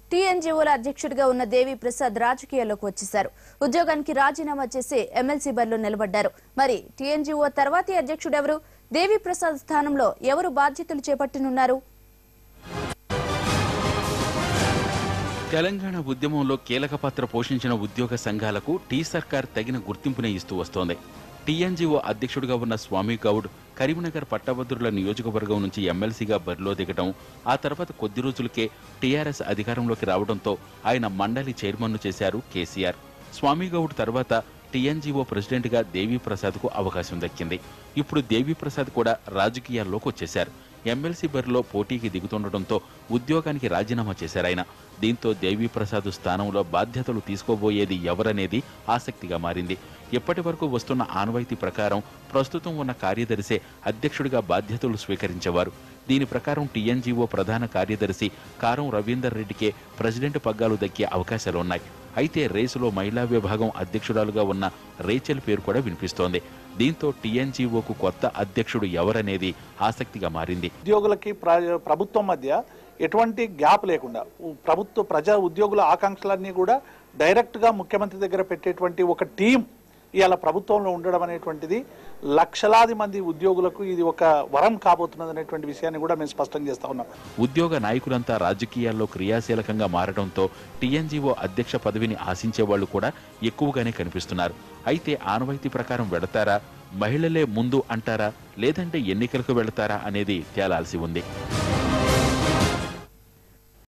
టీఎన్జీఓల అధ్యక్షుడిగా ఉన్న దేవి ప్రసాద్ రాజకీయాల్లోకి వచ్చేశారు ఉద్యోగానికి రాజీనామా చేసి ఎమ్మెల్సీ బరిలో నిలబడ్డారు మరి టీఎన్జీఓ తర్వాతి అధ్యక్షుడెవరు దేవి ప్రసాద్ స్థానంలో ఎవరు బాధ్యతలు చేపట్టనున్నారు తెలంగాణ ఉద్యమంలో కీలక పాత్ర పోషించిన ఉద్యోగ సంఘాలకు టీ సర్కార్ తగిన గుర్తింపునే ఇస్తూ వస్తోంది టీఎన్జీఓ అధ్యక్షుడిగా ఉన్న స్వామి గౌడ్ కరీంనగర్ పట్టభద్రుల నియోజకవర్గం నుంచి ఎమ్మెల్సీగా బరిలో దిగటం ఆ తర్వాత కొద్ది రోజులకే టీఆర్ఎస్ అధికారంలోకి రావడంతో ఆయన మండలి చైర్మన్ను చేశారు కేసీఆర్ స్వామి గౌడ్ తర్వాత టీఎన్జీఓ ప్రెసిడెంట్గా దేవీప్రసాద్కు అవకాశం దక్కింది ఇప్పుడు దేవీప్రసాద్ కూడా రాజకీయాల్లోకి వచ్చేశారు ఎమ్మెల్సీ బరిలో పోటీకి దిగుతుండటంతో ఉద్యోగానికి రాజీనామా చేశారాయన దీంతో దేవీప్రసాద్ స్థానంలో బాధ్యతలు తీసుకోబోయేది ఎవరనేది ఆసక్తిగా మారింది ఇప్పటి వరకు వస్తున్న ఆనవాయితీ ప్రకారం ప్రస్తుతం ఉన్న కార్యదర్శే అధ్యక్షుడిగా బాధ్యతలు స్వీకరించేవారు దీని ప్రకారం టీఎన్జీఓ ప్రధాన కార్యదర్శి కారం రవీందర్ రెడ్డికే ప్రెసిడెంట్ పగ్గాలు దక్కే అవకాశాలున్నాయి అయితే రేసులో మహిళా విభాగం అధ్యక్షురాలుగా ఉన్న రేచెల్ పేరు కూడా వినిపిస్తోంది దీంతో టీఎన్జీఓకు కొత్త అధ్యక్షుడు ఎవరనేది ఆసక్తిగా మారింది ఉద్యోగులకి ప్ర- ప్రభుత్వం మధ్య ఎటువంటి గ్యాప్ లేకుండా ఉ- ప్రభుత్వ ప్రజా ఉద్యోగుల ఆకాంక్షలన్నీ కూడా డైరెక్ట్గా ముఖ్యమంత్రి దగ్గర పెట్టేటువంటి ఒక టీం ఇవాళ ప్రభుత్వంలో ఉండడం అనేటువంటిది లక్షలాది మంది ఉద్యోగులకు ఇది ఒక వరం కాబోతున్నది అనేటువంటి విషయాన్ని కూడా మేము స్పష్టం చేస్తా ఉన్నాం ఉద్యోగ నాయకులంతా రాజకీయాల్లో క్రియాశీలకంగా మారడంతో టీఎన్జీఓ అధ్యక్ష పదవిని ఆశించే వాళ్ళు కూడా ఎక్కువగానే కనిపిస్తున్నారు అయితే ఆనవాయితీ ప్రకారం వెడతారా మహిళలే ముందు అంటారా లేదంటే ఎన్నికలకు వెళతారా అనేది తేలాల్సి ఉంది